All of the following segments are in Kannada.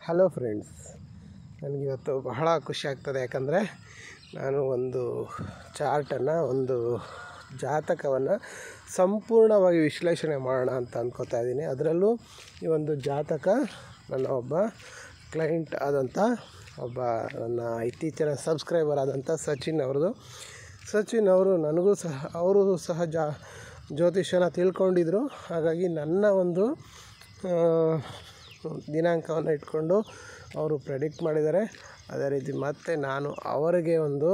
ಹಲೋ ಫ್ರೆಂಡ್ಸ್ ನನಗಿವತ್ತು ಬಹಳ ಖುಷಿ ಆಗ್ತದೆ ಯಾಕಂದರೆ ನಾನು ಒಂದು ಚಾರ್ಟನ್ನು ಒಂದು ಜಾತಕವನ್ನು ಸಂಪೂರ್ಣವಾಗಿ ವಿಶ್ಲೇಷಣೆ ಮಾಡೋಣ ಅಂತ ಅಂದ್ಕೋತಾ ಇದ್ದೀನಿ ಅದರಲ್ಲೂ ಈ ಒಂದು ಜಾತಕ ನನ್ನ ಒಬ್ಬ ಕ್ಲೈಂಟ್ ಆದಂಥ ಒಬ್ಬ ನನ್ನ ಇತ್ತೀಚಿನ ಸಬ್ಸ್ಕ್ರೈಬರ್ ಆದಂಥ ಸಚಿನ್ ಅವ್ರದ್ದು ಸಚಿನ್ ಅವರು ನನಗೂ ಸಹ ಅವರು ಸಹ ಜಾ ಜ್ಯೋತಿಷ್ಯನ ತಿಳ್ಕೊಂಡಿದ್ರು ಹಾಗಾಗಿ ನನ್ನ ಒಂದು ಆ, ದಿನಾಂಕವನ್ನು ಇಟ್ಕೊಂಡು ಅವರು ಪ್ರೆಡಿಕ್ಟ್ ಮಾಡಿದ್ದಾರೆ ಅದೇ ರೀತಿ ಮತ್ತೆ ನಾನು ಅವರಿಗೆ ಒಂದು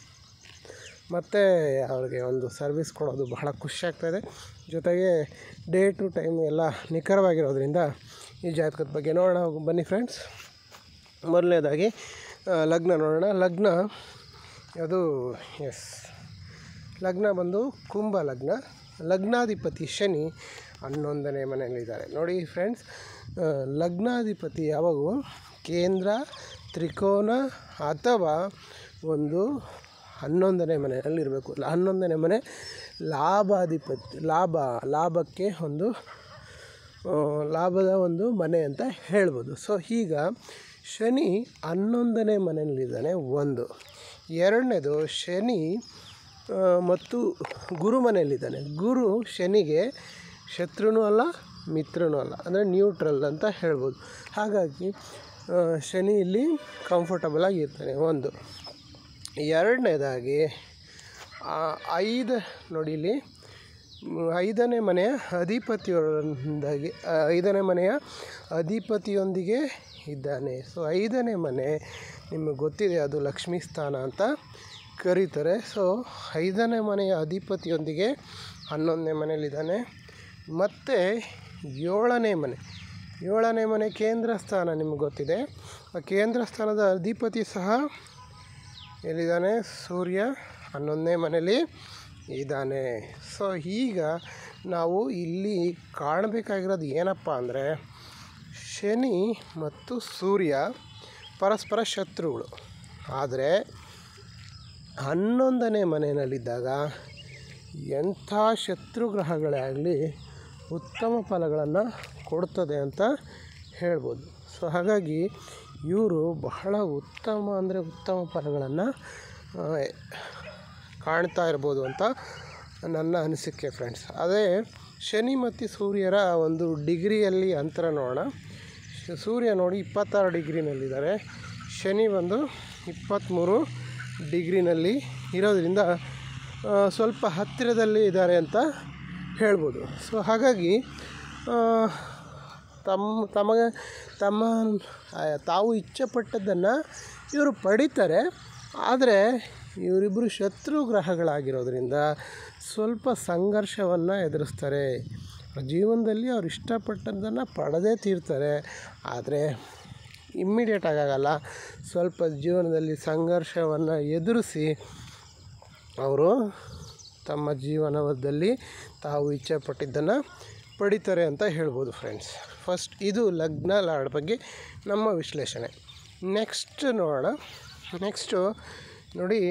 ಮತ್ತು ಅವ್ರಿಗೆ ಒಂದು ಸರ್ವಿಸ್ ಕೊಡೋದು ಬಹಳ ಖುಷಿ ಆಗ್ತಾಯಿದೆ ಜೊತೆಗೆ ಡೇ ಟು ಟೈಮ್ ಎಲ್ಲ ನಿಖರವಾಗಿರೋದ್ರಿಂದ ಈ ಜಾತಕದ ಬಗ್ಗೆ ನೋಡೋಣ ಬನ್ನಿ ಫ್ರೆಂಡ್ಸ್ ಮೊದಲನೇದಾಗಿ ಆ, ಲಗ್ನ ನೋಡೋಣ ಲಗ್ನ ಅದು ಎಸ್ ಲಗ್ನ ಬಂದು ಕುಂಭ ಲಗ್ನ ಲಗ್ನಾಧಿಪತಿ ಶನಿ ಹನ್ನೊಂದನೇ ಮನೆಯಲ್ಲಿದ್ದಾರೆ ನೋಡಿ ಫ್ರೆಂಡ್ಸ್ ಆ, ಲಗ್ನಾಧಿಪತಿ ಯಾವಾಗೂ ಕೇಂದ್ರ ತ್ರಿಕೋನ ಅಥವಾ ಒಂದು ಹನ್ನೊಂದನೇ ಮನೆಯಲ್ಲಿ ಇರಬೇಕು ಹನ್ನೊಂದನೇ ಮನೆ ಲಾಭಾಧಿಪತಿ ಲಾಭ ಲಾಭಕ್ಕೆ ಒಂದು ಆ, ಲಾಭದ ಒಂದು ಮನೆ ಅಂತ ಹೇಳ್ಬೋದು ಸೊ ಈಗ ಶನಿ ಹನ್ನೊಂದನೇ ಮನೆಯಲ್ಲಿದ್ದಾನೆ ಒಂದು ಎರಡನೇದು ಶನಿ ಆ, ಮತ್ತು ಗುರು ಮನೆಯಲ್ಲಿದ್ದಾನೆ ಗುರು ಶನಿಗೆ ಶತ್ರುನೂ ಅಲ್ಲ ಮಿತ್ರನೂ ಅಲ್ಲ ಅಂದರೆ ನ್ಯೂಟ್ರಲ್ ಅಂತ ಹೇಳ್ಬೋದು ಹಾಗಾಗಿ ಆ, ಶನಿ ಇಲ್ಲಿ ಕಂಫರ್ಟಬಲ್ ಆಗಿರ್ತಾನೆ ಒಂದು ಎರಡನೇದಾಗಿ ಆ, ಐದು ನೋಡಿ ಇಲ್ಲಿ ಮ್, ಐದನೇ ಮನೆಯ ಅಧಿಪತಿಯೊಂದಾಗಿ ಆ, ಐದನೇ ಮನೆಯ ಅಧಿಪತಿಯೊಂದಿಗೆ ಇದ್ದಾನೆ ಸೊ ಐದನೇ ಮನೆ ನಿಮಗೆ ಗೊತ್ತಿದೆ ಅದು ಲಕ್ಷ್ಮೀ ಸ್ಥಾನ ಅಂತ ಕರೀತಾರೆ ಸೊ ಐದನೇ ಮನೆಯ ಅಧಿಪತಿಯೊಂದಿಗೆ ಹನ್ನೊಂದನೇ ಮನೆಯಲ್ಲಿದ್ದಾನೆ ಮತ್ತು ಏಳನೇ ಮನೆ ಏಳನೇ ಮನೆ ಕೇಂದ್ರ ಸ್ಥಾನ ನಿಮಗೆ ಗೊತ್ತಿದೆ ಆ ಕೇಂದ್ರ ಸ್ಥಾನದ ಅಧಿಪತಿ ಸಹ ಎಲ್ಲಿದ್ದಾನೆ ಸೂರ್ಯ ಹನ್ನೊಂದನೇ ಮನೇಲಿ ಇದ್ದಾನೆ ಸೊ ಈಗ ನಾವು ಇಲ್ಲಿ ಕಾಣಬೇಕಾಗಿರೋದು ಏನಪ್ಪ ಅಂದರೆ ಶನಿ ಮತ್ತು ಸೂರ್ಯ ಪರಸ್ಪರ ಶತ್ರುಗಳು ಆದರೆ ಹನ್ನೊಂದನೇ ಮನೆಯಲ್ಲಿದ್ದಾಗ ಎಂಥ ಶತ್ರು ಗ್ರಹಗಳೇ ಆಗಲಿ ಉತ್ತಮ ಫಲಗಳನ್ನು ಕೊಡ್ತದೆ ಅಂತ ಹೇಳ್ಬೋದು ಸೊ ಹಾಗಾಗಿ ಇವರು ಬಹಳ ಉತ್ತಮ ಅಂದರೆ ಉತ್ತಮ ಫಲಗಳನ್ನು ಕಾಣ್ತಾ ಇರ್ಬೋದು ಅಂತ ನನ್ನ ಅನಿಸಿಕೆ ಫ್ರೆಂಡ್ಸ್ ಅದೇ ಶನಿ ಮತ್ತು ಸೂರ್ಯರ ಒಂದು ಡಿಗ್ರಿಯಲ್ಲಿ ಅಂತರ ನೋಡೋಣ ಶ- ಸೂರ್ಯ ನೋಡಿ ಇಪ್ಪತ್ತಾರು ಡಿಗ್ರಿನಲ್ಲಿದ್ದಾರೆ ಶನಿ ಬಂದು ಇಪ್ಪತ್ತ್ಮೂರು ಡಿಗ್ರಿನಲ್ಲಿ ಇರೋದ್ರಿಂದ ಆ, ಸ್ವಲ್ಪ ಹತ್ತಿರದಲ್ಲಿ ಇದ್ದಾರೆ ಅಂತ ಹೇಳ್ಬೋದು ಸೊ ಹಾಗಾಗಿ ಆ, ತಮ್ಮ ತಮಗೆ ತಮ್ಮ ಆ, ತಾವು ಇಚ್ಛೆಪಟ್ಟದ್ದನ್ನು ಇವರು ಪಡಿತಾರೆ ಆದರೆ ಇವರಿಬ್ಬರು ಶತ್ರು ಗ್ರಹಗಳಾಗಿರೋದ್ರಿಂದ ಸ್ವಲ್ಪ ಸಂಘರ್ಷವನ್ನು ಎದುರಿಸ್ತಾರೆ ಜೀವನದಲ್ಲಿ ಅವ್ರು ಇಷ್ಟಪಟ್ಟದ್ದನ್ನು ಪಡೆದೇ ತೀರ್ತಾರೆ ಆದರೆ ಇಮ್ಮಿಡಿಯೇಟ್ ಆಗಲ್ಲ ಸ್ವಲ್ಪ ಜೀವನದಲ್ಲಿ ಸಂಘರ್ಷವನ್ನು ಎದುರಿಸಿ ಅವರು ತಮ್ಮ ಜೀವನದಲ್ಲಿ ತಾವು ಇಚ್ಛೆ ಪಟ್ಟಿದ್ದನ್ನು ಪಡಿತಾರೆ ಅಂತ ಹೇಳ್ಬೋದು ಫ್ರೆಂಡ್ಸ್ ಫಸ್ಟ್ ಇದು ಲಗ್ನ ಲಾಡ್ ಬಗ್ಗೆ ನಮ್ಮ ವಿಶ್ಲೇಷಣೆ ನೆಕ್ಸ್ಟ್ ನೋಡೋಣ ನೆಕ್ಸ್ಟು ನೋಡಿ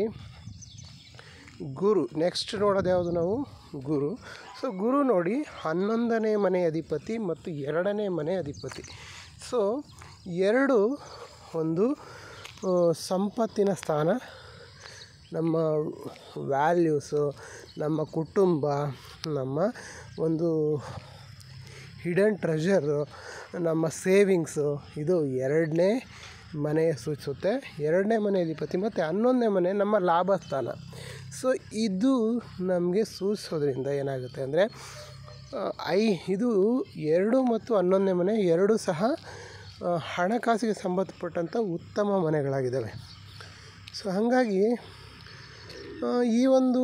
ಗುರು ನೆಕ್ಸ್ಟ್ ನೋಡೋದು ಯಾವುದು ನಾವು ಗುರು ಸೊ ಗುರು ನೋಡಿ ಹನ್ನೊಂದನೇ ಮನೆ ಅಧಿಪತಿ ಮತ್ತು ಎರಡನೇ ಮನೆ ಅಧಿಪತಿ ಸೊ ಎರಡು ಒಂದು ಆ, ಸಂಪತ್ತಿನ ಸ್ಥಾನ ನಮ್ಮ ವ್ಯಾಲ್ಯೂಸು ನಮ್ಮ ಕುಟುಂಬ ನಮ್ಮ ಒಂದು ಹಿಡನ್ ಟ್ರೆಷರು ನಮ್ಮ ಸೇವಿಂಗ್ಸು ಇದು ಎರಡನೇ ಮನೆ ಸೂಚಿಸುತ್ತೆ ಎರಡನೇ ಮನೆ ಅಧಿಪತಿ ಮತ್ತು ಹನ್ನೊಂದನೇ ಮನೆ ನಮ್ಮ ಲಾಭ ಸ್ಥಾನ ಸೊ ಇದು ನಮಗೆ ಸೂಚಿಸೋದ್ರಿಂದ ಏನಾಗುತ್ತೆ ಅಂದರೆ ಐ ಇದು ಎರಡು ಮತ್ತು ಹನ್ನೊಂದನೇ ಮನೆ ಎರಡು ಸಹ ಆ, ಹಣಕಾಸಿಗೆ ಸಂಬಂಧಪಟ್ಟಂಥ ಉತ್ತಮ ಮನೆಗಳಾಗಿದ್ದಾವೆ ಸೊ ಹಾಗಾಗಿ ಆ, ಈ ಒಂದು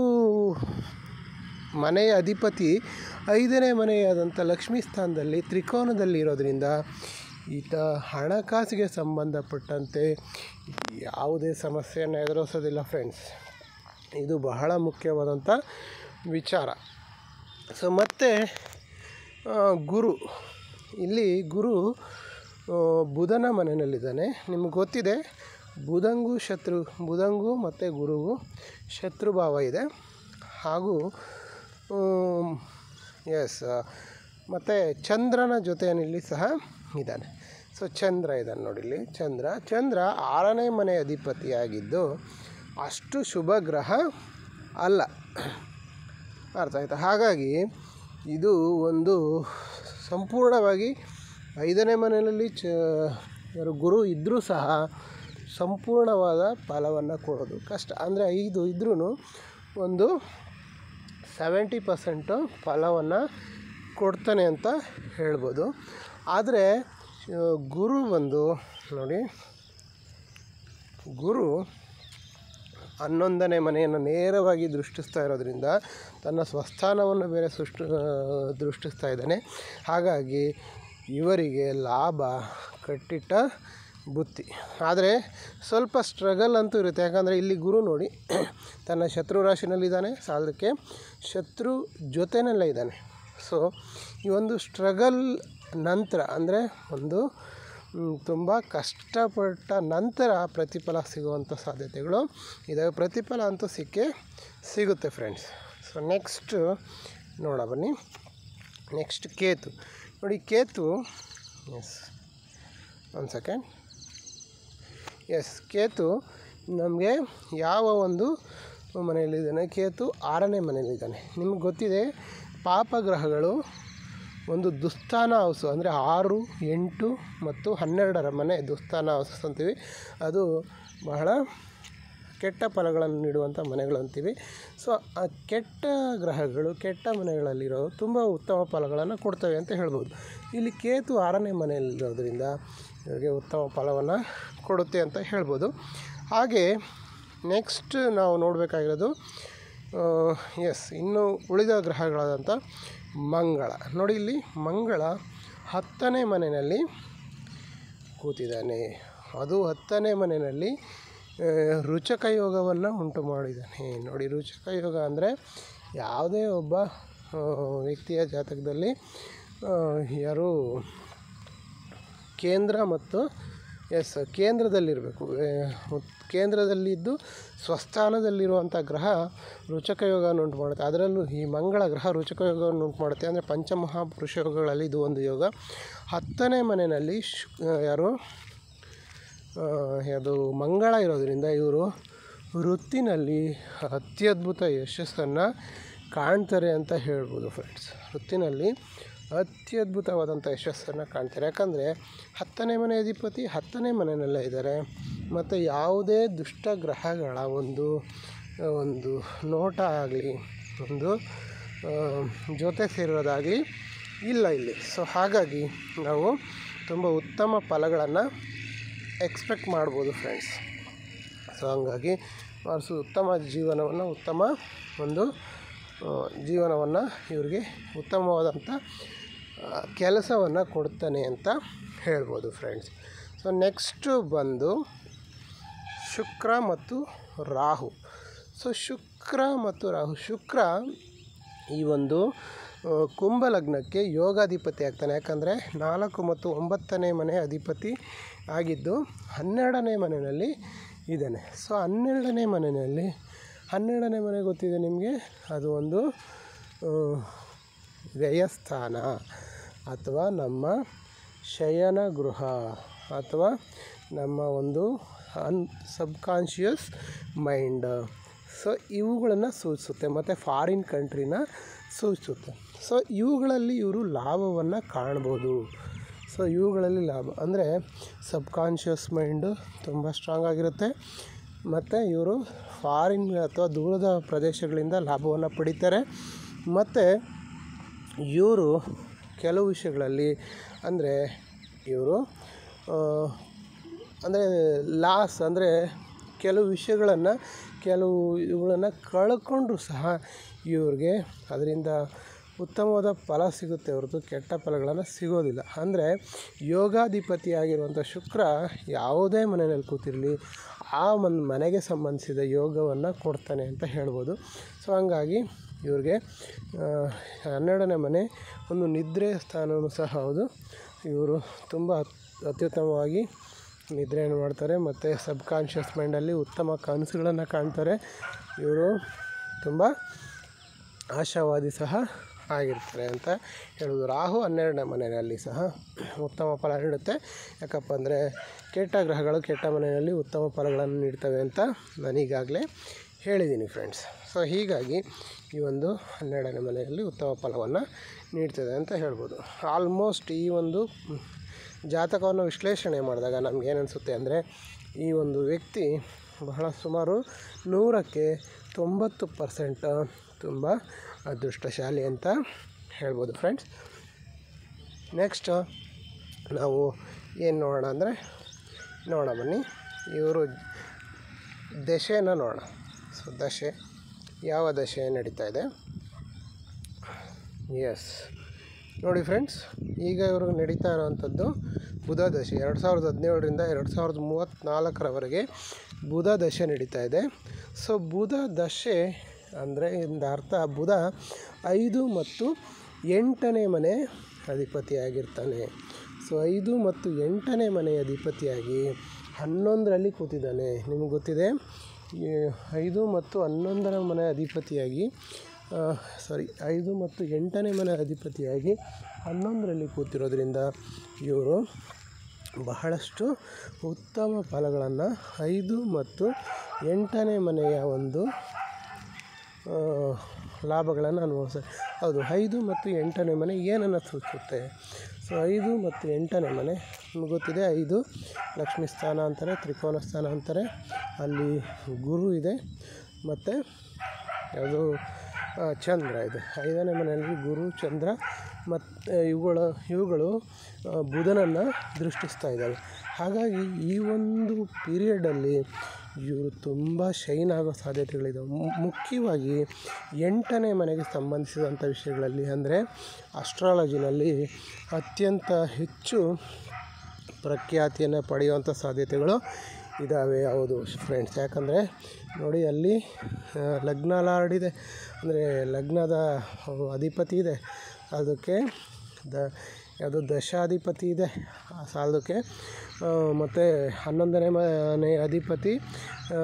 ಮನೆಯ ಅಧಿಪತಿ ಐದನೇ ಮನೆಯಾದಂಥ ಲಕ್ಷ್ಮೀ ಸ್ಥಾನದಲ್ಲಿ ತ್ರಿಕೋನದಲ್ಲಿ ಇರೋದ್ರಿಂದ ಈತ ಹಣಕಾಸಿಗೆ ಸಂಬಂಧಪಟ್ಟಂತೆ ಯಾವುದೇ ಸಮಸ್ಯೆಯನ್ನು ಎದುರಿಸೋದಿಲ್ಲ ಫ್ರೆಂಡ್ಸ್ ಇದು ಬಹಳ ಮುಖ್ಯವಾದಂಥ ವಿಚಾರ ಸೊ ಮತ್ತು ಆ, ಗುರು ಇಲ್ಲಿ ಗುರು ಆ, ಬುಧನ ಮನೆಯಲ್ಲಿದ್ದಾನೆ ನಿಮ್ಗೆ ಗೊತ್ತಿದೆ ಬುಧಂಗೂ ಶತ್ರು ಬುಧಂಗೂ ಮತ್ತು ಗುರುಗೂ ಶತ್ರುಭಾವ ಇದೆ ಹಾಗೂ ಎಸ್ ಮತ್ತು ಚಂದ್ರನ ಜೊತೆಯಲ್ಲಿ ಸಹ ಇದ್ದಾನೆ ಸೊ ಚಂದ್ರ ಇದ್ದಾನೆ ನೋಡಿ ಇಲ್ಲಿ ಚಂದ್ರ ಚಂದ್ರ ಆರನೇ ಮನೆ ಅಧಿಪತಿಯಾಗಿದ್ದು ಅಷ್ಟು ಶುಭ ಗ್ರಹ ಅಲ್ಲ ಅರ್ಥ ಆಯ್ತಾ ಹಾಗಾಗಿ ಇದು ಒಂದು ಸಂಪೂರ್ಣವಾಗಿ ಐದನೇ ಮನೆಯಲ್ಲಿ ಚ ಯಾರು ಗುರು ಇದ್ದರೂ ಸಹ ಸಂಪೂರ್ಣವಾದ ಫಲವನ್ನು ಕೊಡೋದು ಕಷ್ಟ ಅಂದರೆ ಐದು ಇದ್ರೂ ಒಂದು ಸೆವೆಂಟಿ ಪರ್ಸೆಂಟು ಫಲವನ್ನು ಕೊಡ್ತಾನೆ ಅಂತ ಹೇಳ್ಬೋದು ಆದರೆ ಆ, ಗುರು ಬಂದು ನೋಡಿ ಗುರು ಹನ್ನೊಂದನೇ ಮನೆಯನ್ನು ನೇರವಾಗಿ ದೃಷ್ಟಿಸ್ತಾ ಇರೋದ್ರಿಂದ ತನ್ನ ಸ್ವಸ್ಥಾನವನ್ನು ಬೇರೆ ಸೃಷ್ಟಿ ದೃಷ್ಟಿಸ್ತಾ ಇದ್ದಾನೆ ಹಾಗಾಗಿ ಇವರಿಗೆ ಲಾಭ ಕಟ್ಟಿಟ್ಟ ಬುತ್ತಿ ಆದರೆ ಸ್ವಲ್ಪ ಸ್ಟ್ರಗಲ್ ಅಂತೂ ಇರುತ್ತೆ ಯಾಕಂದರೆ ಇಲ್ಲಿ ಗುರು ನೋಡಿ ತನ್ನ ಶತ್ರು ರಾಶಿನಲ್ಲಿದ್ದಾನೆ ಸಾಲದಕ್ಕೆ ಶತ್ರು ಜೊತೆನಲ್ಲೇ ಇದ್ದಾನೆ ಸೊ ಈ ಒಂದು ಸ್ಟ್ರಗಲ್ ನಂತರ ಅಂದರೆ ಒಂದು ತುಂಬ ಕಷ್ಟಪಟ್ಟ ನಂತರ ಪ್ರತಿಫಲ ಸಿಗುವಂಥ ಸಾಧ್ಯತೆಗಳು ಇದಾವೆ ಪ್ರತಿಫಲ ಅಂತೂ ಸಿಕ್ಕೇ ಸಿಗುತ್ತೆ ಫ್ರೆಂಡ್ಸ್ ಸೊ ನೆಕ್ಸ್ಟು ನೋಡ ಬನ್ನಿ ನೆಕ್ಸ್ಟ್ ಕೇತು ನೋಡಿ ಕೇತು ಎಸ್ ಒಂದು ಸೆಕೆಂಡ್ ಎಸ್ ಕೇತು ನಮಗೆ ಯಾವ ಒಂದು ಮನೆಯಲ್ಲಿದ್ದಾನೆ ಕೇತು ಆರನೇ ಮನೆಯಲ್ಲಿದ್ದಾನೆ ನಿಮ್ಗೆ ಗೊತ್ತಿದೆ ಪಾಪಗ್ರಹಗಳು ಒಂದು ದುಸ್ಥಾನ ಹೌಸು ಅಂದರೆ ಆರು ಎಂಟು ಮತ್ತು ಹನ್ನೆರಡರ ಮನೆ ದುಸ್ಥಾನ ಹೌಸಸ್ ಅಂತೀವಿ ಅದು ಬಹಳ ಕೆಟ್ಟ ಫಲಗಳನ್ನು ನೀಡುವಂಥ ಮನೆಗಳು ಅಂತೀವಿ ಸೊ ಆ ಕೆಟ್ಟ ಗ್ರಹಗಳು ಕೆಟ್ಟ ಮನೆಗಳಲ್ಲಿರೋ ತುಂಬ ಉತ್ತಮ ಫಲಗಳನ್ನು ಕೊಡ್ತವೆ ಅಂತ ಹೇಳ್ಬೋದು ಇಲ್ಲಿ ಕೇತು ಆರನೇ ಮನೆಯಲ್ಲಿರೋದ್ರಿಂದ ಇವರಿಗೆ ಉತ್ತಮ ಫಲವನ್ನು ಕೊಡುತ್ತೆ ಅಂತ ಹೇಳ್ಬೋದು ಹಾಗೆ ನೆಕ್ಸ್ಟ್ ನಾವು ನೋಡಬೇಕಾಗಿರೋದು ಎಸ್ ಇನ್ನು ಉಳಿದ ಗ್ರಹಗಳಾದಂಥ ಮಂಗಳ ನೋಡಿ ಇಲ್ಲಿ ಮಂಗಳ ಹತ್ತನೇ ಮನೆಯಲ್ಲಿ ಕೂತಿದ್ದಾನೆ ಅದು ಹತ್ತನೇ ಮನೆಯಲ್ಲಿ ಆ, ರುಚಕ ಯೋಗವನ್ನು ಉಂಟು ಮಾಡಿದ್ದಾನೆ ನೋಡಿ ರುಚಕ ಯೋಗ ಅಂದರೆ ಯಾವುದೇ ಒಬ್ಬ ಆ, ವ್ಯಕ್ತಿಯ ಜಾತಕದಲ್ಲಿ ಆ, ಯಾರು ಕೇಂದ್ರ ಮತ್ತು ಎಸ್ ಕೇಂದ್ರದಲ್ಲಿರಬೇಕು ಕೇಂದ್ರದಲ್ಲಿದ್ದು ಸ್ವಸ್ಥಾನದಲ್ಲಿರುವಂಥ ಗ್ರಹ ರುಚಕ ಯೋಗವನ್ನು ಉಂಟು ಮಾಡುತ್ತೆ ಅದರಲ್ಲೂ ಈ ಮಂಗಳ ಗ್ರಹ ರುಚಕ ಯೋಗವನ್ನು ಉಂಟು ಮಾಡುತ್ತೆ ಅಂದರೆ ಪಂಚಮಹಾಪುರುಷ ಯೋಗಗಳಲ್ಲಿ ಇದು ಒಂದು ಯೋಗ ಹತ್ತನೇ ಮನೆಯಲ್ಲಿ ಶು ಯಾರು ಆ, ಅದು ಮಂಗಳ ಇರೋದರಿಂದ ಇವರು ವೃತ್ತಿನಲ್ಲಿ ಅತ್ಯದ್ಭುತ ಯಶಸ್ಸನ್ನು ಕಾಣ್ತಾರೆ ಅಂತ ಹೇಳ್ಬೋದು ಫ್ರೆಂಡ್ಸ್ ವೃತ್ತಿನಲ್ಲಿ ಅತ್ಯದ್ಭುತವಾದಂಥ ಯಶಸ್ಸನ್ನು ಕಾಣ್ತಾರೆ ಯಾಕಂದರೆ ಹತ್ತನೇ ಮನೆ ಅಧಿಪತಿ ಹತ್ತನೇ ಮನೆಯಲ್ಲೇ ಇದ್ದಾರೆ ಮತ್ತು ಯಾವುದೇ ದುಷ್ಟ ಗ್ರಹಗಳ ಒಂದು ಒಂದು ನೋಟ ಆಗಲಿ ಒಂದು ಆ, ಜೊತೆ ಸೇರೋದಾಗಲಿ ಇಲ್ಲ ಇಲ್ಲಿ ಸೊ ಹಾಗಾಗಿ ನಾವು ತುಂಬ ಉತ್ತಮ ಫಲಗಳನ್ನು ಎಕ್ಸ್ಪೆಕ್ಟ್ ಮಾಡ್ಬೋದು ಫ್ರೆಂಡ್ಸ್ ಸೊ ಹಂಗಾಗಿ ವಾರಸು ಉತ್ತಮ ಜೀವನವನ್ನು ಉತ್ತಮ ಒಂದು ಜೀವನವನ್ನು ಇವ್ರಿಗೆ ಉತ್ತಮವಾದಂಥ ಕೆಲಸವನ್ನು ಕೊಡ್ತಾನೆ ಅಂತ ಹೇಳ್ಬೋದು ಫ್ರೆಂಡ್ಸ್ ಸೊ ನೆಕ್ಸ್ಟು ಬಂದು ಶುಕ್ರ ಮತ್ತು ರಾಹು ಸೊ ಶುಕ್ರ ಮತ್ತು ರಾಹು ಶುಕ್ರ ಈ ಒಂದು ಆ, ಕುಂಭ ಲಗ್ನಕ್ಕೆ ಯೋಗಾಧಿಪತಿ ಆಗ್ತಾನೆ ಯಾಕಂದರೆ ನಾಲ್ಕು ಮತ್ತು ಒಂಬತ್ತನೇ ಮನೆ ಅಧಿಪತಿ ಆಗಿದ್ದು ಹನ್ನೆರಡನೇ ಮನೆಯಲ್ಲಿ ಇದ್ದಾನೆ ಸೊ ಹನ್ನೆರಡನೇ ಮನೆಯಲ್ಲಿ ಹನ್ನೆರಡನೇ ಮನೆ ಗೊತ್ತಿದೆ ನಿಮಗೆ ಅದು ಒಂದು ಆ, ವ್ಯಯಸ್ಥಾನ ಅಥವಾ ನಮ್ಮ ಶಯನ ಗೃಹ ಅಥವಾ ನಮ್ಮ ಒಂದು ಅನ್ ಸಬ್ಕಾನ್ಷಿಯಸ್ ಮೈಂಡ್ ಸೊ ಇವುಗಳನ್ನು ಸೂಚಿಸುತ್ತೆ ಮತ್ತು ಫಾರಿನ್ ಕಂಟ್ರಿನ ಸೂಚಿಸುತ್ತೆ ಸೊ ಇವುಗಳಲ್ಲಿ ಇವರು ಲಾಭವನ್ನು ಕಾಣ್ಬೋದು ಸೊ ಇವುಗಳಲ್ಲಿ ಲಾಭ ಅಂದರೆ ಸಬ್ಕಾನ್ಷಿಯಸ್ ಮೈಂಡು ತುಂಬ ಸ್ಟ್ರಾಂಗ್ ಆಗಿರುತ್ತೆ ಮತ್ತು ಇವರು ಫಾರಿನ್ ಅಥವಾ ದೂರದ ಪ್ರದೇಶಗಳಿಂದ ಲಾಭವನ್ನು ಪಡಿತಾರೆ ಮತ್ತು ಇವರು ಕೆಲವು ವಿಷಯಗಳಲ್ಲಿ ಅಂದರೆ ಇವರು ಅಂದರೆ ಲಾಸ್ ಅಂದರೆ ಕೆಲವು ವಿಷಯಗಳನ್ನು ಕೆಲವು ಇವುಗಳನ್ನು ಕಳ್ಕೊಂಡ್ರೂ ಸಹ ಇವ್ರಿಗೆ ಅದರಿಂದ ಉತ್ತಮವಾದ ಫಲ ಸಿಗುತ್ತೆ ಹೊರತು ಕೆಟ್ಟ ಫಲಗಳನ್ನು ಸಿಗೋದಿಲ್ಲ ಅಂದರೆ ಯೋಗಾಧಿಪತಿಯಾಗಿರುವಂಥ ಶುಕ್ರ ಯಾವುದೇ ಮನೆಯಲ್ಲಿ ಕೂತಿರಲಿ ಆ ಒಂದು ಮನೆಗೆ ಸಂಬಂಧಿಸಿದ ಯೋಗವನ್ನು ಕೊಡ್ತಾನೆ ಅಂತ ಹೇಳ್ಬೋದು ಸೊ ಹಂಗಾಗಿ ಇವ್ರಿಗೆ ಆ, ಹನ್ನೆರಡನೇ ಮನೆ ಒಂದು ನಿದ್ರೆ ಸ್ಥಾನವೂ ಸಹ ಹೌದು ಇವರು ತುಂಬ ಅತ್- ಅತ್ಯುತ್ತಮವಾಗಿ ನಿದ್ರೆಯನ್ನು ಮಾಡ್ತಾರೆ ಮತ್ತು ಸಬ್ಕಾನ್ಷಿಯಸ್ ಮೈಂಡಲ್ಲಿ ಉತ್ತಮ ಕನಸುಗಳನ್ನು ಕಾಣ್ತಾರೆ ಇವರು ತುಂಬ ಆಶಾವಾದಿ ಸಹ ಆಗಿರ್ತಾರೆ ಅಂತ ಹೇಳೋದು ರಾಹು ಹನ್ನೆರಡನೇ ಮನೆಯಲ್ಲಿ ಸಹ ಉತ್ತಮ ಫಲ ನೀಡುತ್ತೆ ಯಾಕಪ್ಪ ಅಂದರೆ ಕೆಟ್ಟ ಗ್ರಹಗಳು ಕೆಟ್ಟ ಮನೆಯಲ್ಲಿ ಉತ್ತಮ ಫಲಗಳನ್ನು ನೀಡ್ತವೆ ಅಂತ ನಾನೀಗಾಗಲೇ ಹೇಳಿದ್ದೀನಿ ಫ್ರೆಂಡ್ಸ್ ಸೊ ಹೀಗಾಗಿ ಈ ಒಂದು ಹನ್ನೆರಡನೇ ಮನೆಯಲ್ಲಿ ಉತ್ತಮ ಫಲವನ್ನು ನೀಡ್ತದೆ ಅಂತ ಹೇಳ್ಬೋದು ಆಲ್ಮೋಸ್ಟ್ ಈ ಒಂದು ಜಾತಕವನ್ನು ವಿಶ್ಲೇಷಣೆ ಮಾಡಿದಾಗ ನಮ್ಗೆ ಅನಿಸುತ್ತೆ ಅಂದರೆ ಈ ಒಂದು ವ್ಯಕ್ತಿ ಬಹಳ ಸುಮಾರು ನೂರಕ್ಕೆ ತೊಂಬತ್ತು ಪರ್ಸೆಂಟ್ ತುಂಬ ಅದೃಷ್ಟಶಾಲಿ ಅಂತ ಹೇಳ್ಬೋದು ಫ್ರೆಂಡ್ಸ್ ನೆಕ್ಸ್ಟ್ ನಾವು ಏನು ನೋಡೋಣ ಅಂದರೆ ನೋಡೋಣ ಬನ್ನಿ ಇವರು ದಶೆನ ನೋಡೋಣ ಸೊ ದಶೆ ಯಾವ ದಶೆ ನಡೀತಾ ಇದೆ ಎಸ್ ನೋಡಿ ಫ್ರೆಂಡ್ಸ್ ಈಗ ಇವ್ರಿಗೆ ನಡೀತಾ ಇರೋವಂಥದ್ದು ಬುಧ ದಶೆ ಎರಡು ಸಾವಿರದ ಹದಿನೇಳರಿಂದ ಎರಡು ಸಾವಿರದ ಮೂವತ್ತ್ನಾಲ್ಕರವರೆಗೆ ಬುಧ ದಶೆ ನಡೀತಾ ಇದೆ ಸೊ ಬುಧ ದಶೆ ಅಂದರೆ ಇಂದ ಅರ್ಥ ಬುಧ ಐದು ಮತ್ತು ಎಂಟನೇ ಮನೆ ಅಧಿಪತಿಯಾಗಿರ್ತಾನೆ ಸೊ ಐದು ಮತ್ತು ಎಂಟನೇ ಮನೆ ಅಧಿಪತಿಯಾಗಿ ಹನ್ನೊಂದರಲ್ಲಿ ಕೂತಿದ್ದಾನೆ ನಿಮಗೆ ಗೊತ್ತಿದೆ ಈ ಐದು ಮತ್ತು ಹನ್ನೊಂದರ ಮನೆ ಅಧಿಪತಿಯಾಗಿ ಸಾರಿ ಐದು ಮತ್ತು ಎಂಟನೇ ಮನೆ ಅಧಿಪತಿಯಾಗಿ ಹನ್ನೊಂದರಲ್ಲಿ ಕೂತಿರೋದ್ರಿಂದ ಇವರು ಬಹಳಷ್ಟು ಉತ್ತಮ ಫಲಗಳನ್ನು ಐದು ಮತ್ತು ಎಂಟನೇ ಮನೆಯ ಒಂದು ಆ, ಲಾಭಗಳನ್ನು ಅನುಭವಿಸ ಹೌದು ಐದು ಮತ್ತು ಎಂಟನೇ ಮನೆ ಏನನ್ನು ಸೂಚಿಸುತ್ತೆ ಸೊ ಐದು ಮತ್ತು ಎಂಟನೇ ಮನೆ ನಿಮ್ಗೆ ಗೊತ್ತಿದೆ ಐದು ಲಕ್ಷ್ಮೀ ಸ್ಥಾನ ಅಂತಾರೆ ತ್ರಿಕೋನ ಸ್ಥಾನ ಅಂತಾರೆ ಅಲ್ಲಿ ಗುರು ಇದೆ ಮತ್ತು ಯಾವುದು ಆ, ಚಂದ್ರ ಇದೆ ಐದನೇ ಮನೆಯಲ್ಲಿ ಗುರು ಚಂದ್ರ ಮತ್ತು ಇವುಗಳ ಇವುಗಳು ಆ, ಬುಧನನ್ನು ದೃಷ್ಟಿಸ್ತಾ ಇದ್ದಾವೆ ಹಾಗಾಗಿ ಈ ಒಂದು ಪೀರಿಯಡಲ್ಲಿ ಇವರು ತುಂಬ ಶೈನ್ ಆಗೋ ಸಾಧ್ಯತೆಗಳಿದ್ದಾವೆ ಮು- ಮುಖ್ಯವಾಗಿ ಎಂಟನೇ ಮನೆಗೆ ಸಂಬಂಧಿಸಿದಂಥ ವಿಷಯಗಳಲ್ಲಿ ಅಂದರೆ ಅಸ್ಟ್ರಾಲಜಿನಲ್ಲಿ ಅತ್ಯಂತ ಹೆಚ್ಚು ಪ್ರಖ್ಯಾತಿಯನ್ನು ಪಡೆಯುವಂಥ ಸಾಧ್ಯತೆಗಳು ಇದ್ದಾವೆ ಹೌದು ಫ್ರೆಂಡ್ಸ್ ಯಾಕಂದರೆ ನೋಡಿ ಅಲ್ಲಿ ಆ, ಲಗ್ನ ಲಾರ್ಡ್ ಇದೆ ಅಂದರೆ ಲಗ್ನದ ಅಧಿಪತಿ ಇದೆ ಅದಕ್ಕೆ ದ ಯಾವುದು ದಶಾಧಿಪತಿ ಇದೆ ಆ ಸಾಲದಕ್ಕೆ ಮತ್ತು ಹನ್ನೊಂದನೇ ಮನೆ ಅಧಿಪತಿ ಆ,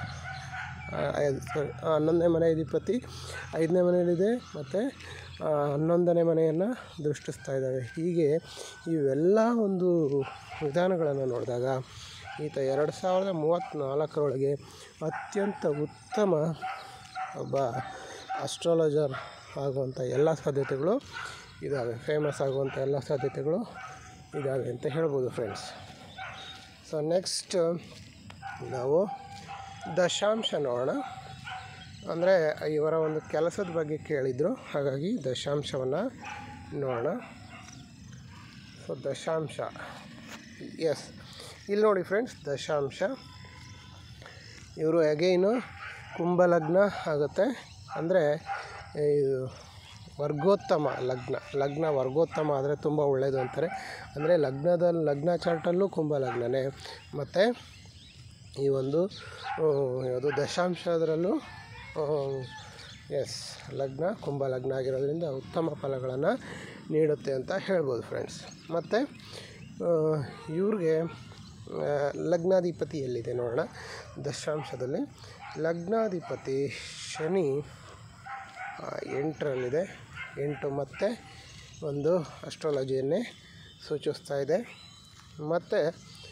ಸಾರಿ ಹನ್ನೊಂದನೇ ಮನೆ ಅಧಿಪತಿ ಐದನೇ ಮನೆಯಲ್ಲಿದೆ ಮತ್ತು ಹನ್ನೊಂದನೇ ಮನೆಯನ್ನು ದೃಷ್ಟಿಸ್ತಾ ಇದ್ದಾವೆ ಹೀಗೆ ಇವೆಲ್ಲ ಒಂದು ವಿಧಾನಗಳನ್ನು ನೋಡಿದಾಗ ಈತ ಎರಡು ಸಾವಿರದ ಮೂವತ್ತ್ನಾಲ್ಕರೊಳಗೆ ಅತ್ಯಂತ ಉತ್ತಮ ಒಬ್ಬ ಅಸ್ಟ್ರಾಲಜರ್ ಆಗುವಂಥ ಎಲ್ಲ ಸಾಧ್ಯತೆಗಳು ಇದ್ದಾವೆ ಫೇಮಸ್ ಆಗುವಂಥ ಎಲ್ಲ ಸಾಧ್ಯತೆಗಳು ಇದ್ದಾವೆ ಅಂತ ಹೇಳ್ಬೋದು ಫ್ರೆಂಡ್ಸ್ ಸೊ ನೆಕ್ಸ್ಟ್ ನಾವು ದಶಾಂಶ ನೋಡೋಣ ಅಂದರೆ ಇವರ ಒಂದು ಕೆಲಸದ ಬಗ್ಗೆ ಕೇಳಿದರು ಹಾಗಾಗಿ ದಶಾಂಶವನ್ನು ನೋಡೋಣ ಸೊ ದಶಾಂಶ ಎಸ್ ಇಲ್ಲಿ ನೋಡಿ ಫ್ರೆಂಡ್ಸ್ ದಶಾಂಶ ಇವರು ಅಗೈನು ಕುಂಭಲಗ್ನ ಆಗುತ್ತೆ ಅಂದರೆ ಇದು ವರ್ಗೋತ್ತಮ ಲಗ್ನ ಲಗ್ನ ವರ್ಗೋತ್ತಮ ಆದರೆ ತುಂಬ ಒಳ್ಳೆಯದು ಅಂತಾರೆ ಅಂದರೆ ಲಗ್ನದಲ್ಲಿ ಲಗ್ನ ಚಾರ್ಟಲ್ಲೂ ಕುಂಭ ಲಗ್ನನೇ ಮತ್ತು ಈ ಒಂದು ಆ, ಯಾವುದು ದಶಾಂಶದರಲ್ಲೂ ಎಸ್ ಲಗ್ನ ಕುಂಭ ಲಗ್ನ ಆಗಿರೋದ್ರಿಂದ ಉತ್ತಮ ಫಲಗಳನ್ನು ನೀಡುತ್ತೆ ಅಂತ ಹೇಳ್ಬೋದು ಫ್ರೆಂಡ್ಸ್ ಮತ್ತು ಇವ್ರಿಗೆ ಆ, ಲಗ್ನಾಧಿಪತಿ ಎಲ್ಲಿದೆ ನೋಡೋಣ ದಶಾಂಶದಲ್ಲಿ ಲಗ್ನಾಧಿಪತಿ ಶನಿ ಆ, ಎಂಟರಲ್ಲಿದೆ ಎಂಟು ಮತ್ತು ಒಂದು ಅಸ್ಟ್ರಾಲಜಿಯನ್ನೇ ಸೂಚಿಸ್ತಾ ಇದೆ ಮತ್ತು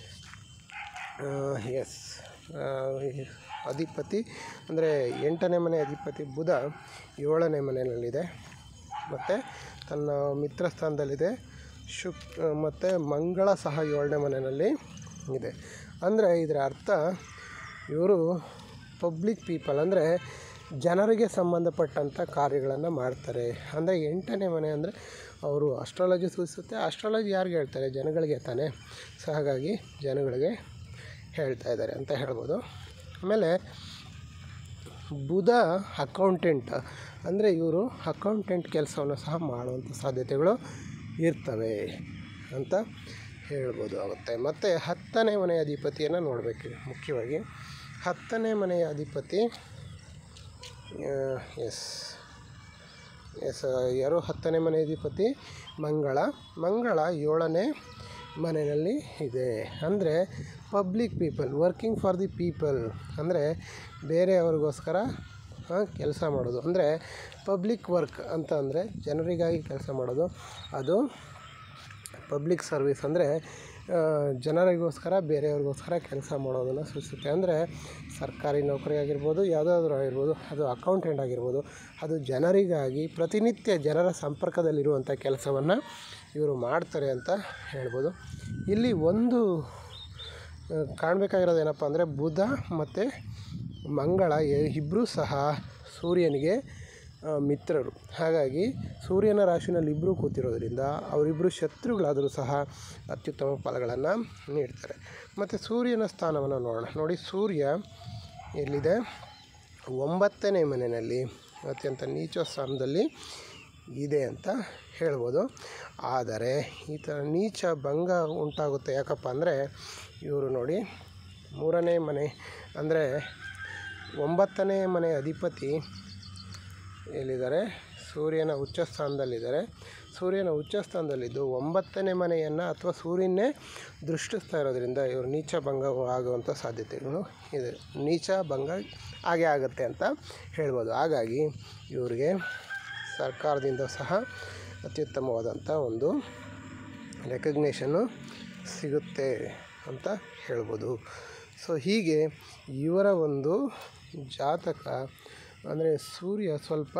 ಎಸ್ ಅಧಿಪತಿ ಅಂದರೆ ಎಂಟನೇ ಮನೆ ಅಧಿಪತಿ ಬುಧ ಏಳನೇ ಮನೆಯಲ್ಲಿದೆ ಮತ್ತು ತನ್ನ ಮಿತ್ರ ಸ್ಥಾನದಲ್ಲಿದೆ ಶುಕ್ ಮತ್ತು ಮಂಗಳ ಸಹ ಏಳನೇ ಮನೆಯಲ್ಲಿ ಇದೆ ಅಂದರೆ ಇದರ ಅರ್ಥ ಇವರು ಪಬ್ಲಿಕ್ ಪೀಪಲ್ ಅಂದರೆ ಜನರಿಗೆ ಸಂಬಂಧಪಟ್ಟಂಥ ಕಾರ್ಯಗಳನ್ನು ಮಾಡ್ತಾರೆ ಅಂದರೆ ಎಂಟನೇ ಮನೆ ಅಂದರೆ ಅವರು ಅಸ್ಟ್ರಾಲಜಿ ಸೂಚಿಸುತ್ತೆ ಅಸ್ಟ್ರಾಲಜಿ ಯಾರಿಗೆ ಹೇಳ್ತಾರೆ ಜನಗಳಿಗೆ ತಾನೇ ಸೊ ಹಾಗಾಗಿ ಜನಗಳಿಗೆ ಹೇಳ್ತಾ ಇದ್ದಾರೆ ಅಂತ ಹೇಳ್ಬೋದು ಆಮೇಲೆ ಬುಧ ಅಕೌಂಟೆಂಟ್ ಅಂದರೆ ಇವರು ಅಕೌಂಟೆಂಟ್ ಕೆಲಸವನ್ನು ಸಹ ಮಾಡುವಂಥ ಸಾಧ್ಯತೆಗಳು ಇರ್ತವೆ ಅಂತ ಹೇಳ್ಬೋದು ಆಗುತ್ತೆ ಮತ್ತು ಹತ್ತನೇ ಮನೆಯ ಅಧಿಪತಿಯನ್ನು ನೋಡಬೇಕು ಮುಖ್ಯವಾಗಿ ಹತ್ತನೇ ಮನೆಯ ಅಧಿಪತಿ ಎಸ್ ಎಸ್ ಯಾರು ಹತ್ತನೇ ಮನೆ ಅಧಿಪತಿ ಮಂಗಳ ಮಂಗಳ ಏಳನೇ ಮನೆಯಲ್ಲಿ ಇದೆ ಅಂದರೆ public people working for the people ಅಂದರೆ ಬೇರೆಯವ್ರಿಗೋಸ್ಕರ ಕೆಲಸ ಮಾಡೋದು ಅಂದರೆ ಪಬ್ಲಿಕ್ ವರ್ಕ್ ಅಂತ ಅಂದರೆ ಜನರಿಗಾಗಿ ಕೆಲಸ ಮಾಡೋದು ಅದು ಪಬ್ಲಿಕ್ ಸರ್ವಿಸ್ ಅಂದರೆ ಜನರಿಗೋಸ್ಕರ ಬೇರೆಯವ್ರಿಗೋಸ್ಕರ ಕೆಲಸ ಮಾಡೋದನ್ನು ಸೂಚಿಸುತ್ತೆ ಅಂದರೆ ಸರ್ಕಾರಿ ನೌಕರಿ ಆಗಿರ್ಬೋದು ಯಾವುದಾದ್ರೂ ಆಗಿರ್ಬೋದು ಅದು ಅಕೌಂಟೆಂಟ್ ಆಗಿರ್ಬೋದು ಅದು ಜನರಿಗಾಗಿ ಪ್ರತಿನಿತ್ಯ ಜನರ ಸಂಪರ್ಕದಲ್ಲಿರುವಂಥ ಕೆಲಸವನ್ನು ಇವರು ಮಾಡ್ತಾರೆ ಅಂತ ಹೇಳ್ಬೋದು ಇಲ್ಲಿ ಒಂದು ಕಾಣಬೇಕಾಗಿರೋದು ಏನಪ್ಪ ಅಂದರೆ ಬುಧ ಮತ್ತು ಮಂಗಳ ಇಬ್ಬರೂ ಸಹ ಸೂರ್ಯನಿಗೆ ಆ, ಮಿತ್ರರು ಹಾಗಾಗಿ ಸೂರ್ಯನ ರಾಶಿನಲ್ಲಿ ಇಬ್ಬರು ಕೂತಿರೋದ್ರಿಂದ ಅವರಿಬ್ಬರು ಶತ್ರುಗಳಾದರೂ ಸಹ ಅತ್ಯುತ್ತಮ ಫಲಗಳನ್ನು ನೀಡ್ತಾರೆ ಮತ್ತು ಸೂರ್ಯನ ಸ್ಥಾನವನ್ನು ನೋಡೋಣ ನೋಡಿ ಸೂರ್ಯ ಎಲ್ಲಿದೆ ಒಂಬತ್ತನೇ ಮನೆಯಲ್ಲಿ ಅತ್ಯಂತ ನೀಚ ಸ್ಥಾನದಲ್ಲಿ ಇದೆ ಅಂತ ಹೇಳ್ಬೋದು ಆದರೆ ಈ ಥರ ನೀಚ ಭಂಗ ಉಂಟಾಗುತ್ತೆ ಯಾಕಪ್ಪ ಅಂದರೆ ಇವರು ನೋಡಿ ಮೂರನೇ ಮನೆ ಅಂದರೆ ಒಂಬತ್ತನೇ ಮನೆ ಅಧಿಪತಿ ಎಲ್ಲಿದ್ದಾರೆ ಸೂರ್ಯನ ಉಚ್ಚ ಸ್ಥಾನದಲ್ಲಿದ್ದಾರೆ ಸೂರ್ಯನ ಉಚ್ಚ ಸ್ಥಾನದಲ್ಲಿದ್ದು ಒಂಬತ್ತನೇ ಮನೆಯನ್ನು ಅಥವಾ ಸೂರ್ಯನೇ ದೃಷ್ಟಿಸ್ತಾ ಇರೋದ್ರಿಂದ ಇವರು ನೀಚ ಭಂಗ ಆಗುವಂಥ ಸಾಧ್ಯತೆಗಳು ಇದೆ ನೀಚ ಭಂಗ ಹಾಗೆ ಆಗುತ್ತೆ ಅಂತ ಹೇಳ್ಬೋದು ಹಾಗಾಗಿ ಇವರಿಗೆ ಸರ್ಕಾರದಿಂದ ಸಹ ಅತ್ಯುತ್ತಮವಾದಂಥ ಒಂದು ರೆಕಗ್ನೇಷನ್ನು ಸಿಗುತ್ತೆ ಅಂತ ಹೇಳ್ಬೋದು ಸೊ ಹೀಗೆ ಇವರ ಒಂದು ಜಾತಕ ಅಂದರೆ ಸೂರ್ಯ ಸ್ವಲ್ಪ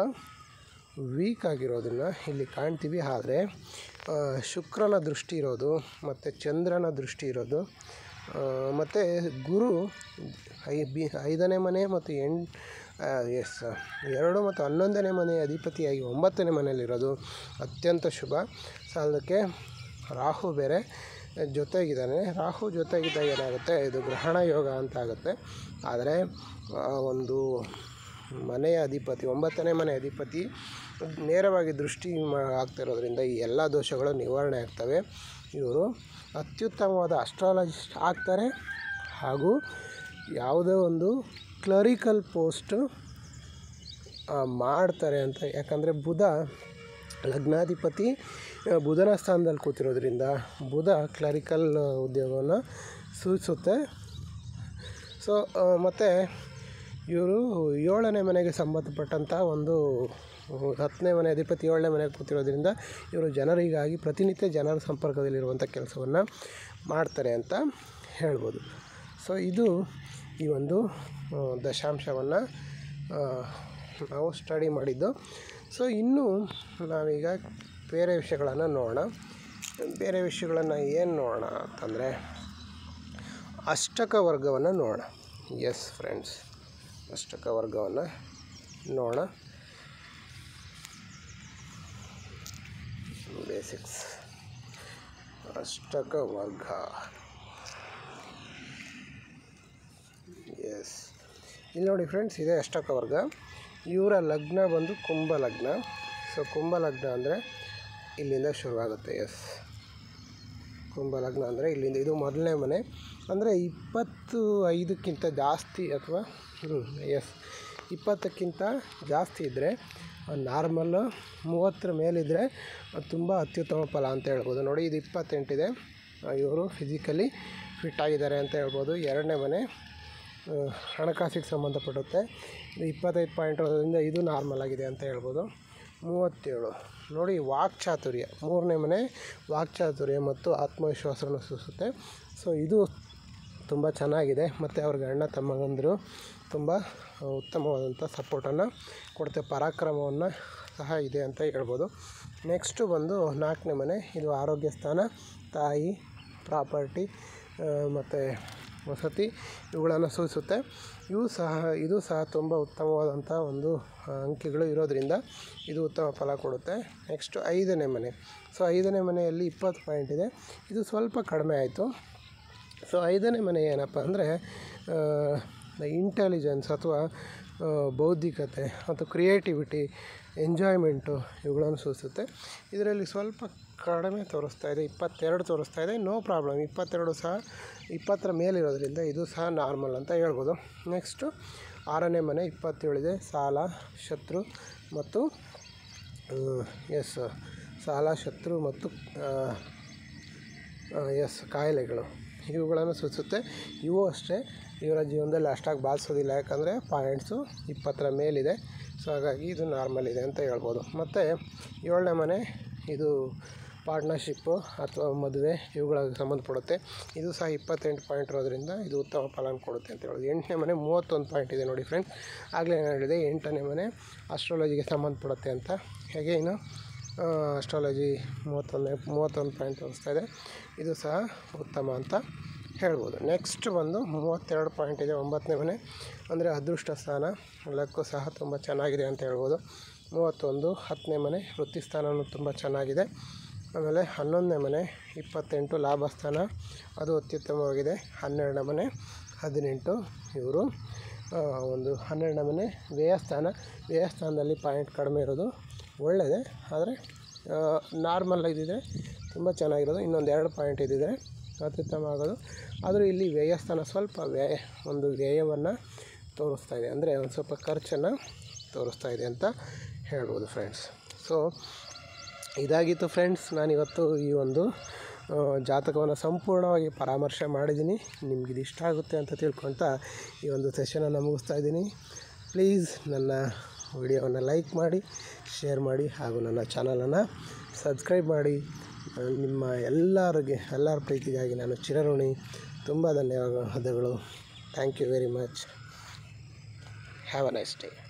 ವೀಕ್ ಆಗಿರೋದನ್ನು ಇಲ್ಲಿ ಕಾಣ್ತೀವಿ ಆದರೆ ಆ, ಶುಕ್ರನ ದೃಷ್ಟಿ ಇರೋದು ಮತ್ತು ಚಂದ್ರನ ದೃಷ್ಟಿ ಇರೋದು ಮತ್ತು ಗುರು ಐ ಬಿ ಐದನೇ ಮನೆ ಮತ್ತು ಎಂಟು ಎಸ್ ಎರಡು ಮತ್ತು ಹನ್ನೊಂದನೇ ಮನೆ ಅಧಿಪತಿಯಾಗಿ ಒಂಬತ್ತನೇ ಮನೆಯಲ್ಲಿರೋದು ಅತ್ಯಂತ ಶುಭ ಸಾಲದಕ್ಕೆ ರಾಹು ಬೇರೆ ಜೊತೆಗಿದ್ದಾನೆ ರಾಹು ಜೊತೆಗಿದ್ದಾಗ ಏನಾಗುತ್ತೆ ಇದು ಗ್ರಹಣ ಯೋಗ ಅಂತ ಆಗುತ್ತೆ ಆದರೆ ಆ ಒಂದು ಮನೆಯ ಅಧಿಪತಿ ಒಂಬತ್ತನೇ ಮನೆ ಅಧಿಪತಿ ನೇರವಾಗಿ ದೃಷ್ಟಿ ಮಾ ಆಗ್ತಿರೋದ್ರಿಂದ ಈ ಎಲ್ಲ ದೋಷಗಳು ನಿವಾರಣೆ ಆಗ್ತವೆ ಇವರು ಅತ್ಯುತ್ತಮವಾದ ಅಸ್ಟ್ರಾಲಜಿಸ್ಟ್ ಆಗ್ತಾರೆ ಹಾಗೂ ಯಾವುದೇ ಒಂದು ಕ್ಲರಿಕಲ್ ಪೋಸ್ಟು ಮಾಡ್ತಾರೆ ಅಂತ ಯಾಕಂದರೆ ಬುಧ ಲಗ್ನಾಧಿಪತಿ ಆ, ಬುಧನ ಸ್ಥಾನದಲ್ಲಿ ಕೂತಿರೋದ್ರಿಂದ ಬುಧ ಕ್ಲರಿಕಲ್ ಉದ್ಯೋಗವನ್ನು ಸೂಚಿಸುತ್ತೆ ಸೊ ಮತ್ತು ಇವರು ಏಳನೇ ಮನೆಗೆ ಸಂಬಂಧಪಟ್ಟಂಥ ಒಂದು ಹತ್ತನೇ ಮನೆ ಅಧಿಪತಿ ಏಳನೇ ಮನೆಗೆ ಕೂತಿರೋದ್ರಿಂದ ಇವರು ಜನರಿಗಾಗಿ ಪ್ರತಿನಿತ್ಯ ಜನರ ಸಂಪರ್ಕದಲ್ಲಿರುವಂಥ ಕೆಲಸವನ್ನು ಮಾಡ್ತಾರೆ ಅಂತ ಹೇಳ್ಬೋದು ಸೊ ಇದು ಈ ಒಂದು ಆ, ದಶಾಂಶವನ್ನು ಆ, ನಾವು ಸ್ಟಡಿ ಮಾಡಿದ್ದು ಸೊ ಇನ್ನೂ ನಾವೀಗ ಬೇರೆ ವಿಷಯಗಳನ್ನು ನೋಡೋಣ ಬೇರೆ ವಿಷಯಗಳನ್ನು ಏನು ನೋಡೋಣ ಅಂತಂದರೆ ಅಷ್ಟಕ ವರ್ಗವನ್ನು ನೋಡೋಣ ಎಸ್ ಫ್ರೆಂಡ್ಸ್ ಅಷ್ಟಕ ವರ್ಗವನ್ನು ನೋಡೋಣ ಬೇಸಿಕ್ಸ್ ಅಷ್ಟಕ ವರ್ಗ ಎಸ್ ಇಲ್ಲಿ ನೋಡಿ ಫ್ರೆಂಡ್ಸ್ ಇದೆ ಅಷ್ಟಕ ವರ್ಗ ಇವರ ಲಗ್ನ ಬಂದು ಕುಂಭ ಲಗ್ನ ಸೊ ಕುಂಭ ಲಗ್ನ ಅಂದರೆ ಇಲ್ಲಿಂದ ಶುರುವಾಗುತ್ತೆ ಎಸ್ ಕುಂಭ ಲಗ್ನ ಅಂದರೆ ಇಲ್ಲಿಂದ ಇದು ಮೊದಲನೇ ಮನೆ ಅಂದರೆ ಇಪ್ಪತ್ತು ಐದಕ್ಕಿಂತ ಜಾಸ್ತಿ ಅಥವಾ ಎಸ್ ಇಪ್ಪತ್ತಕ್ಕಿಂತ ಜಾಸ್ತಿ ಇದ್ದರೆ ನಾರ್ಮಲ್ಲು ಮೂವತ್ತರ ಮೇಲಿದ್ದರೆ ಅದು ತುಂಬ ಅತ್ಯುತ್ತಮ ಫಲ ಅಂತ ಹೇಳ್ಬೋದು ನೋಡಿ ಇದು ಇಪ್ಪತ್ತೆಂಟಿದೆ ಇವರು ಫಿಸಿಕಲಿ ಫಿಟ್ ಆಗಿದ್ದಾರೆ ಅಂತ ಹೇಳ್ಬೋದು ಎರಡನೇ ಮನೆ ಆ, ಹಣಕಾಸಿಗೆ ಸಂಬಂಧಪಡುತ್ತೆ ಇದು ಇಪ್ಪತ್ತೈದು ಪಾಯಿಂಟ್ ಇರೋದ್ರಿಂದ ಇದು ನಾರ್ಮಲ್ ಆಗಿದೆ ಅಂತ ಹೇಳ್ಬೋದು ಮೂವತ್ತೇಳು ನೋಡಿ ವಾಕ್ಚಾತುರ್ಯ ಮೂರನೇ ಮನೆ ವಾಕ್ಚಾತುರ್ಯ ಮತ್ತು ಆತ್ಮವಿಶ್ವಾಸವನ್ನು ಸೂಚಿಸುತ್ತೆ ಸೊ ಇದು ತುಂಬ ಚೆನ್ನಾಗಿದೆ ಮತ್ತು ಅವ್ರಿಗೆ ಅಣ್ಣ ತಮ್ಮಗಂದರು ತುಂಬ ಉತ್ತಮವಾದಂಥ ಸಪೋರ್ಟನ್ನು ಕೊಡುತ್ತೆ ಪರಾಕ್ರಮವನ್ನು ಸಹ ಇದೆ ಅಂತ ಹೇಳ್ಬೋದು ನೆಕ್ಸ್ಟು ಬಂದು ನಾಲ್ಕನೇ ಮನೆ ಇದು ಆರೋಗ್ಯ ಸ್ಥಾನ ತಾಯಿ ಪ್ರಾಪರ್ಟಿ ಮತ್ತು ವಸತಿ ಇವುಗಳನ್ನು ಸೂಚಿಸುತ್ತೆ ಇವು ಸಹ ಇದು ಸಹ ತುಂಬ ಉತ್ತಮವಾದಂಥ ಒಂದು ಆ, ಅಂಕಿಗಳು ಇರೋದರಿಂದ ಇದು ಉತ್ತಮ ಫಲ ಕೊಡುತ್ತೆ ನೆಕ್ಸ್ಟು ಐದನೇ ಮನೆ ಸೊ ಐದನೇ ಮನೆಯಲ್ಲಿ ಇಪ್ಪತ್ತು ಪಾಯಿಂಟ್ ಇದೆ ಇದು ಸ್ವಲ್ಪ ಕಡಿಮೆ ಆಯಿತು ಸೊ ಐದನೇ ಮನೆ ಏನಪ್ಪ ಅಂದರೆ ಇಂಟೆಲಿಜೆನ್ಸ್ ಅಥವಾ ಆ, ಬೌದ್ಧಿಕತೆ ಮತ್ತು ಕ್ರಿಯೇಟಿವಿಟಿ ಎಂಜಾಯ್ಮೆಂಟು ಇವುಗಳನ್ನು ಸೂಚಿಸುತ್ತೆ ಇದರಲ್ಲಿ ಸ್ವಲ್ಪ ಕಡಿಮೆ ತೋರಿಸ್ತಾ ಇದೆ ಇಪ್ಪತ್ತೆರಡು ತೋರಿಸ್ತಾ ಇದೆ ನೋ ಪ್ರಾಬ್ಲಮ್ ಇಪ್ಪತ್ತೆರಡು ಸಹ ಇಪ್ಪತ್ತರ ಮೇಲಿರೋದ್ರಿಂದ ಇದು ಸಹ ನಾರ್ಮಲ್ ಅಂತ ಹೇಳ್ಬೋದು ನೆಕ್ಸ್ಟು ಆರನೇ ಮನೆ ಇಪ್ಪತ್ತೇಳಿದೆ ಸಾಲ ಶತ್ರು ಮತ್ತು ಎಸ್ ಸಾಲ ಶತ್ರು ಮತ್ತು ಎಸ್ ಕಾಯಿಲೆಗಳು ಇವುಗಳನ್ನು ಸೂಚಿಸುತ್ತೆ ಇವು ಅಷ್ಟೇ ಇವರ ಜೀವನದಲ್ಲಿ ಅಷ್ಟಾಗಿ ಬಾಧಿಸೋದಿಲ್ಲ ಯಾಕಂದರೆ ಪಾಯಿಂಟ್ಸು ಇಪ್ಪತ್ತರ ಮೇಲಿದೆ ಸೊ ಹಾಗಾಗಿ ಇದು ನಾರ್ಮಲ್ ಇದೆ ಅಂತ ಹೇಳ್ಬೋದು ಮತ್ತು ಏಳನೇ ಮನೆ ಇದು ಪಾರ್ಟ್ನರ್ಶಿಪ್ಪು ಅಥವಾ ಮದುವೆ ಇವುಗಳಿಗೆ ಸಂಬಂಧಪಡುತ್ತೆ ಇದು ಸಹ ಇಪ್ಪತ್ತೆಂಟು ಪಾಯಿಂಟ್ ಇರೋದ್ರಿಂದ ಇದು ಉತ್ತಮ ಫಲನ ಕೊಡುತ್ತೆ ಅಂತ ಹೇಳೋದು ಎಂಟನೇ ಮನೆ ಮೂವತ್ತೊಂದು ಪಾಯಿಂಟ್ ಇದೆ ನೋಡಿ ಫ್ರೆಂಡ್ಸ್ ಆಗಲೇ ನಾನು ಹೇಳಿದೆ ಎಂಟನೇ ಮನೆ ಅಸ್ಟ್ರಾಲಜಿಗೆ ಸಂಬಂಧಪಡುತ್ತೆ ಅಂತ ಹೇಗೆ ಇನ್ನು ಅಸ್ಟ್ರಾಲಜಿ ಮೂವತ್ತೊಂದನೇ ಮೂವತ್ತೊಂದು ಪಾಯಿಂಟ್ ತೋರಿಸ್ತಾ ಇದೆ ಇದು ಸಹ ಉತ್ತಮ ಅಂತ ಹೇಳ್ಬೋದು ನೆಕ್ಸ್ಟ್ ಬಂದು ಮೂವತ್ತೆರಡು ಪಾಯಿಂಟ್ ಇದೆ ಒಂಬತ್ತನೇ ಮನೆ ಅಂದರೆ ಅದೃಷ್ಟ ಸ್ಥಾನ ಲಕ್ಕು ಸಹ ತುಂಬ ಚೆನ್ನಾಗಿದೆ ಅಂತ ಹೇಳ್ಬೋದು ಮೂವತ್ತೊಂದು ಹತ್ತನೇ ಮನೆ ವೃತ್ತಿ ಸ್ಥಾನವೂ ತುಂಬ ಚೆನ್ನಾಗಿದೆ ಆಮೇಲೆ ಹನ್ನೊಂದನೇ ಮನೆ ಇಪ್ಪತ್ತೆಂಟು ಲಾಭ ಸ್ಥಾನ ಅದು ಅತ್ಯುತ್ತಮವಾಗಿದೆ ಹನ್ನೆರಡನೇ ಮನೆ ಹದಿನೆಂಟು ಇವರು ಒಂದು ಹನ್ನೆರಡನೇ ಮನೆ ವ್ಯಯಸ್ಥಾನ ವ್ಯಯಸ್ಥಾನದಲ್ಲಿ ಪಾಯಿಂಟ್ ಕಡಿಮೆ ಇರೋದು ಒಳ್ಳೆಯದೇ ಆದರೆ ನಾರ್ಮಲ್ ಇದ್ದಿದ್ರೆ ತುಂಬ ಚೆನ್ನಾಗಿರೋದು ಇನ್ನೊಂದು ಎರಡು ಪಾಯಿಂಟ್ ಇದ್ದಿದ್ರೆ ಅತ್ಯುತ್ತಮ ಆಗೋದು ಆದರೂ ಇಲ್ಲಿ ವ್ಯಯಸ್ಥಾನ ಸ್ವಲ್ಪ ವ್ಯಯ ಒಂದು ವ್ಯಯವನ್ನು ತೋರಿಸ್ತಾ ಇದೆ ಅಂದರೆ ಒಂದು ಸ್ವಲ್ಪ ಖರ್ಚನ್ನು ತೋರಿಸ್ತಾ ಇದೆ ಅಂತ ಹೇಳ್ಬೋದು ಫ್ರೆಂಡ್ಸ್ ಸೊ ಇದಾಗಿತ್ತು ಫ್ರೆಂಡ್ಸ್ ನಾನಿವತ್ತು ಈ ಒಂದು ಜಾತಕವನ್ನು ಸಂಪೂರ್ಣವಾಗಿ ಪರಾಮರ್ಶೆ ಮಾಡಿದ್ದೀನಿ ನಿಮ್ಗೆ ಇದು ಇಷ್ಟ ಆಗುತ್ತೆ ಅಂತ ತಿಳ್ಕೊಳ್ತಾ ಈ ಒಂದು ಸೆಷನನ್ನು ಮುಗಿಸ್ತಾ ಇದ್ದೀನಿ ಪ್ಲೀಸ್ ನನ್ನ ವಿಡಿಯೋವನ್ನು ಲೈಕ್ ಮಾಡಿ ಶೇರ್ ಮಾಡಿ ಹಾಗೂ ನನ್ನ ಚಾನಲನ್ನು ಸಬ್ಸ್ಕ್ರೈಬ್ ಮಾಡಿ ನಿಮ್ಮ ಎಲ್ಲರಿಗೆ ಎಲ್ಲರ ಪ್ರೀತಿಗಾಗಿ ನಾನು ಚಿರಋಣಿ ತುಂಬ ಧನ್ಯವಾದಗಳು thank you very much have a nice day